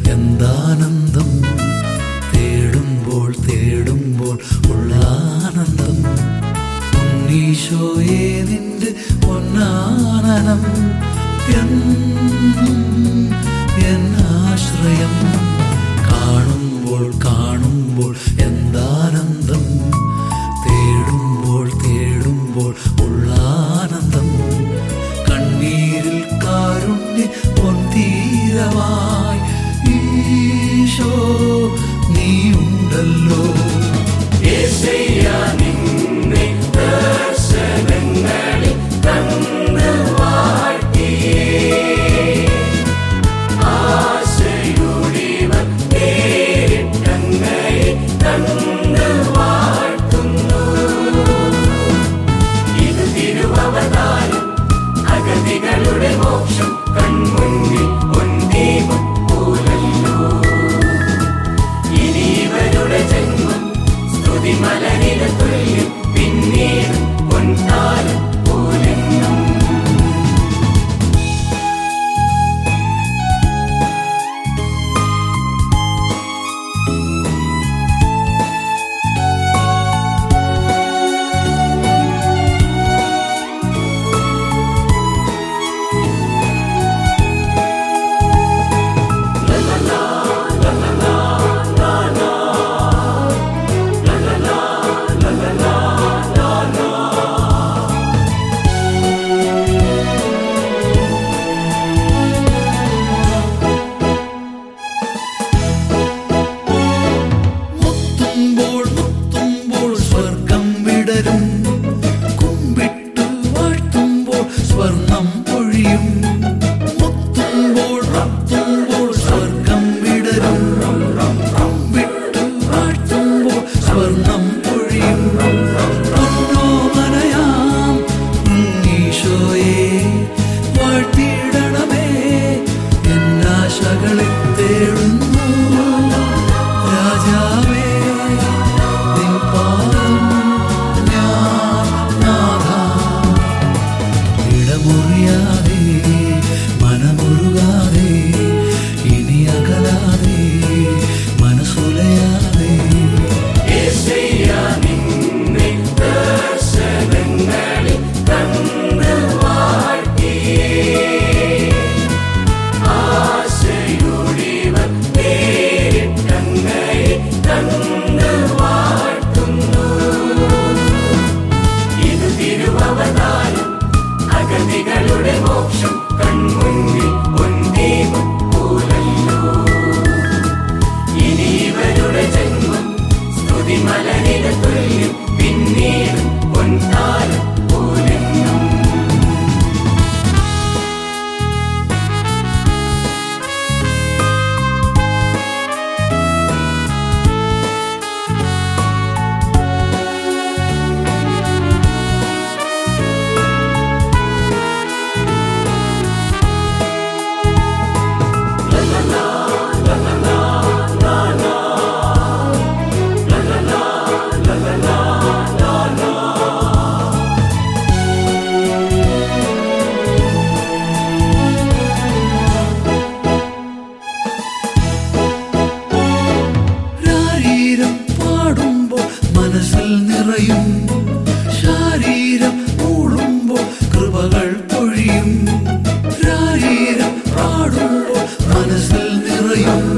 എന്താനന്ദം തേടുമ്പോൾ തേടുമ്പോൾ ഉള്ള ആനന്ദം ഉണ്ണീശോയെ നിന്റെ പൊന്നാനനം എന്നും എന്നാശ്രയം കാണുമ്പോൾ കാണുമ്പോൾ എന്താനന്ദം തേടുമ്പോൾ തേടുമ്പോൾ ഉള്ള ആനന്ദം കണ്ണീരിൽ കാരുണ്യ പൊന്തീരമായി ഈശോ നീയുണ്ടല്ലോ അഗതികളുടെ മോക്ഷം കൺമുന്നിൽ ഒന്നീമും പോലല്ലോ ഇനി ഇവരുടെ ജന്മം സ്തുതി മലരിന് തുല്യം പിന്നീട് പൊൻതാരം പോലെന്നും മുത്തുമ്പോൾ മുത്തുമ്പോൾ സ്വർഗം വിടരും കുമ്പിട്ട് വാഴ്ത്തുമ്പോൾ സ്വർണം പൊഴിയും മുത്തുമ്പോൾ മുത്തുമ്പോൾ സ്വർഗം വിടരും കുമ്പിട്ട് വാഴ്ത്തുമ്പോൾ സ്വർണം പൊഴിയും പൊന്നോമനയാം ഈശോയെ വാഴ്ത്തിയിടണമേ എന്നാശകളെ തേടുന്നു രാജാവേ നിൻ പാദം ഞാൻ നാഥ ഇടമുറിയാതെ മനമുരുകാതെ ഇനി അകലാതെ മനസ്സുലയാതെ യേശയ്യാ നിന്നെ ദർശനങ്ങളിൽ തന്ന് വാഴ്ത്തിയേ ആശയുടിവർ നേരിട്ടങ്ങയെ തന്ന് വാഴ്ത്തുന്നു ഇത് തിരുവവതാരം അഗതികളുടെ മോക്ഷം കൺമുന്നിൽ ഒന്നീമും പോലല്ലോ ഇനി ഇവരുടെ ജന്മം സ്തുതി മലരിന് തുല്യം പിന്നീട് പൊൻതാരം പോലെന്നും രാരീരം പാടുമ്പോൾ മനസ്സിൽ നിറയും ശാരീരം മൂടുമ്പോൾ കൃപകൾ പൊഴിയും രാരീരം പാടുമ്പോൾ മനസ്സിൽ നിറയും